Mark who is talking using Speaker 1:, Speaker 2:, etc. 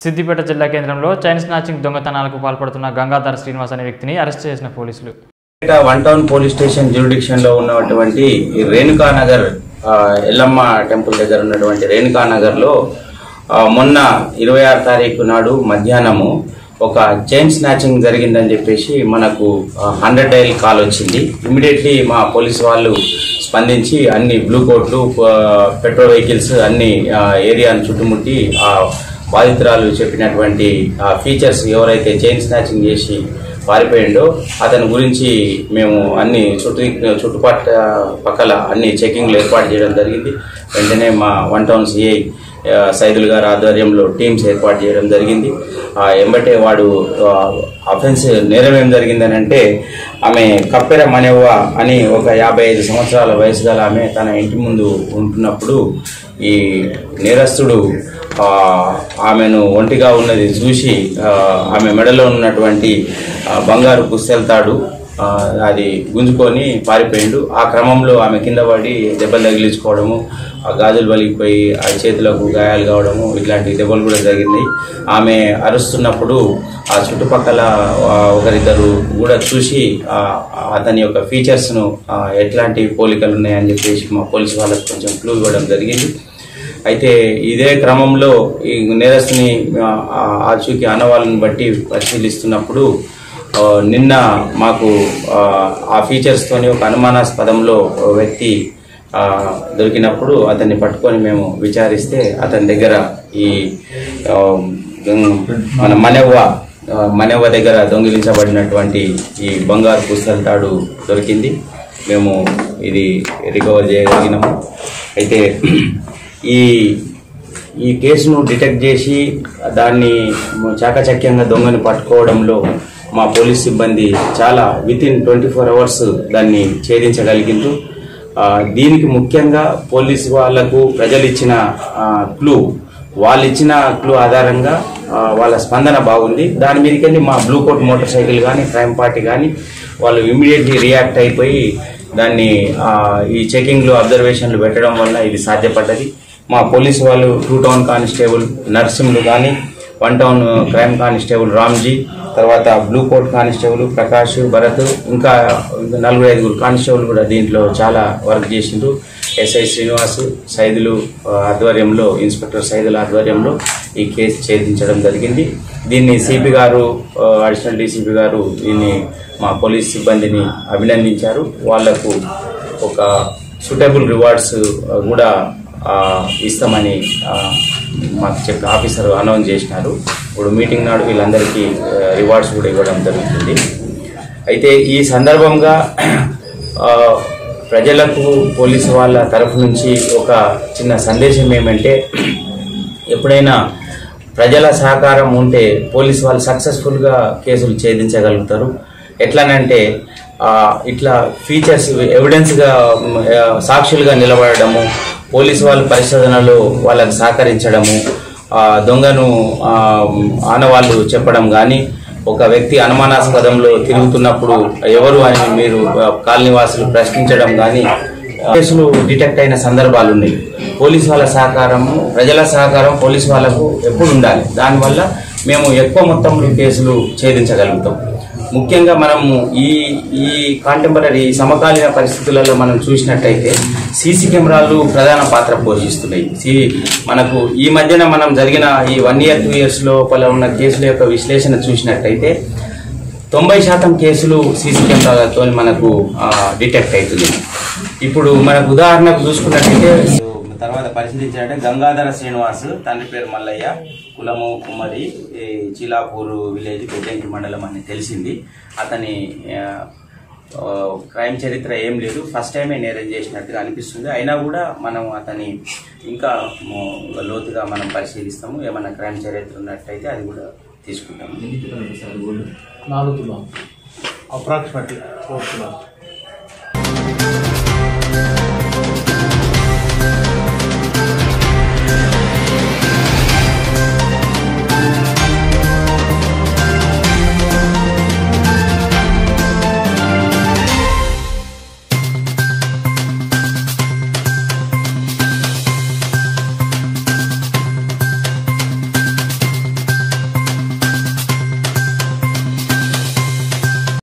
Speaker 1: సిద్దిపేట జిల్లా కేంద్రంలో chain snatching దొంగతనాలకు పాల్పడుతున్న గంగాధర్ శ్రీనివాస్ అనే వ్యక్తిని అరెస్ట్ చేసిన పోలీసులు
Speaker 2: ఇక్కడ one town police station jurisdiction లో ఉన్నటువంటి ఈ రేణుకా నగర్ ఆ, ఎల్లమ్మ టెంపుల్ దగ్గర ఉన్నటువంటి రేణుకా నగర్ లో ఆ, మొన్న ఇరవై ఆరు తారీఖు నాడు మధ్యాహ్నము ఒక చైన్ స్నాచింగ్ జరిగిందని చెప్పేసి మనకు హండ్రెడ్ డైల్ కాల్ వచ్చింది ఇమీడియట్లీ మా పోలీస్ వాళ్ళు స్పందించి అన్ని బ్లూ కోట్లు పెట్రోల్ వెహికల్స్ అన్ని ఆ, ఏరియాను చుట్టుముట్టి ఆ బాధితురాలు చెప్పినటువంటి ఆ ఫీచర్స్ ఎవరైతే చైన్ స్నాచింగ్ చేసి పారిపోయిండో అతని గురించి మేము అన్ని చుట్టూ చుట్టుపట్ల పక్కల అన్ని చెకింగ్లు ఏర్పాటు చేయడం జరిగింది వెంటనే మా వన్ టౌన్ సిఐ ఆ, సైదుల్ గారి ఆధ్వర్యంలో టీమ్స్ ఏర్పాటు చేయడం జరిగింది ఆ, ఎంబటే వాడు అఫెన్స్ నేరం ఏం జరిగిందని అంటే ఆమె కప్పెర మణెవ్వ అని ఒక యాభై ఐదు సంవత్సరాల వయసు గల ఆమె తన ఇంటి ముందు ఉంటున్నప్పుడు ఈ నేరస్తుడు ఆ, ఆమెను ఒంటిగా ఉన్నది చూసి ఆ, ఆమె మెడలో ఉన్నటువంటి ఆ, బంగారు పుస్తెళ్తాడు ఆ, అది గుంజుకొని పారిపోయిండు ఆ క్రమంలో ఆమె కింద పడి దెబ్బలు తగిలించుకోవడము ఆ గాజులు పలిగిపోయి ఆ చేతులకు గాయాలు కావడము ఇట్లాంటి దెబ్బలు కూడా జరిగినాయి ఆమె అరుస్తున్నప్పుడు ఆ చుట్టుపక్కల ఆ, ఒకరిద్దరు కూడా చూసి ఆ, అతని యొక్క ఫీచర్స్ను ఆ, ఎట్లాంటి పోలికలు ఉన్నాయని చెప్పేసి మా పోలీసు వాళ్ళకు కొంచెం క్లూ ఇవ్వడం జరిగింది అయితే ఇదే క్రమంలో ఈ నేరస్తుని ఆ, ఆ ఆచూకీ ఆనవాళ్ళని బట్టి పరిశీలిస్తున్నప్పుడు ఆ, నిన్న మాకు ఆ, ఆ ఫీచర్స్తోని ఒక అనుమానాస్పదంలో ఓ వ్యక్తి ఆ, దొరికినప్పుడు అతన్ని పట్టుకొని మేము విచారిస్తే అతని దగ్గర ఈ ఆ, గం- మన మనెవ్వ ఆ, మనెవ్వ దగ్గర దొంగిలించబడినటువంటి ఈ బంగారు పుస్తల తాడు దొరికింది మేము ఇది రికవర్ చేయగలిగినాము అయితే ఈ ఈ కేసును డిటెక్ట్ చేసి దాన్ని చాకచక్యంగా దొంగని పట్టుకోవడంలో మా పోలీస్ సిబ్బంది చాలా with in twenty four hours దాన్ని ఛేదించగలిగిండ్రు ఆ, దీనికి ముఖ్యంగా పోలీస్ వాళ్లకు ప్రజలు ఇచ్చిన క్లూ వాళ్ళు ఇచ్చిన క్లూ ఆధారంగా ఆ, వాళ్ళ స్పందన బాగుంది దాని మీదకెళ్ళి మా బ్లూ కోట్ మోటార్ సైకిల్ కానీ క్రైమ్ పార్టీ కానీ వాళ్ళు ఇమీడియట్లీ రియాక్ట్ అయిపోయి దాన్ని ఆ, ఈ చెకింగ్లు అబ్జర్వేషన్లు పెట్టడం వల్ల ఇది సాధ్యపడ్డది మా పోలీసు వాళ్ళు టూ టౌన్ కానిస్టేబుల్ నర్సింహులు కానీ one town crime constable Ramji తర్వాత blue coat constable Prakash Bharat ఇంకా నలుగురు ఐదుగురు కానిస్టేబుల్ కూడా దీంట్లో చాలా వర్క్ చేసిండ్రు ఎస్ఐ శ్రీనివాస్ సైదులు ఆ, ఆధ్వర్యంలో ఇన్స్పెక్టర్ సైదుల ఆధ్వర్యంలో ఈ కేసు ఛేదించడం జరిగింది దీన్ని సిపి గారు ఆ, అడిషనల్ డీసీపీ గారు దీన్ని మా పోలీస్ సిబ్బందిని అభినందించారు వాళ్లకు ఒక సూటబుల్ రివార్డ్స్ కూడా ఆ, ఇస్తామని ఆ, మాకు చెప్పి ఆఫీసర్ అనౌన్స్ చేసినారు ఇప్పుడు మీటింగ్ నాడు వీళ్ళందరికీ రివార్డ్స్ కూడా ఇవ్వడం జరుగుతుంది అయితే ఈ సందర్భంగా ఆ, ప్రజలకు పోలీసు వాళ్ళ తరఫు నుంచి ఒక చిన్న సందేశం ఏమంటే ఎప్పుడైనా ప్రజల సహకారం ఉంటే పోలీసు వాళ్ళు సక్సెస్ఫుల్గా కేసులు ఛేదించగలుగుతారు ఎట్లానంటే ఆ, ఇట్లా ఫీచర్స్ ఎవిడెన్స్గా మ్, ఆ, సాక్షులుగా నిలబడము పోలీసు వాళ్ళ పరిశోధనలో వాళ్ళకి సహకరించడము ఆ, దొంగను ఆ, ఆనవాళ్ళు చెప్పడం కానీ ఒక వ్యక్తి అనుమానాస్పదంలో తిరుగుతున్నప్పుడు ఎవరు అని మీరు ఆ, కాలనీ వాసులు ప్రశ్నించడం కానీ కేసులు డిటెక్ట్ అయిన సందర్భాలు ఉన్నాయి పోలీసు వాళ్ళ సహకారము ప్రజల సహకారం పోలీసు వాళ్ళకు ఎప్పుడు ఉండాలి దానివల్ల మేము ఎక్కువ మొత్తంలో కేసులు ఛేదించగలుగుతాం ముఖ్యంగా మనము ఈ ఈ కాంటెంపరీ సమకాలీన పరిస్థితులలో మనం చూసినట్టయితే సీసీ కెమెరాలు ప్రధాన పాత్ర పోషిస్తున్నాయి సి- మనకు ఈ మధ్యన మనం జరిగిన ఈ వన్ ఇయర్ టూ ఇయర్స్ లోపల ఉన్న కేసుల యొక్క విశ్లేషణ చూసినట్టయితే తొంభై శాతం కేసులు సీసీ కెమెరాలతో మనకు ఆ, డిటెక్ట్ అవుతుంది ఇప్పుడు మనకు ఉదాహరణకు చూసుకున్నట్టయితే తర్వాత పరిశీలించాలంటే గంగాధర శ్రీనివాస్ తండ్రి పేరు మల్లయ్య కులము కుమ్మరి ఈ చిలాపూరు విలేజ్ పెద్దంకి మండలం అని తెలిసింది అతని ఆ, ఆ, క్రైమ్ చరిత్ర ఏం లేదు ఫస్ట్ టైమే నేరం చేసినట్టుగా అనిపిస్తుంది అయినా కూడా మనం అతని ఇంకా మ- లోతుగా మనం పరిశీలిస్తాము ఏమైనా క్రైమ్ చరిత్ర ఉన్నట్టయితే అది కూడా తీసుకుంటాము
Speaker 3: నాలుగు తులాలు అప్రాక్సిమేట్లీ ఫోర్ తులాలు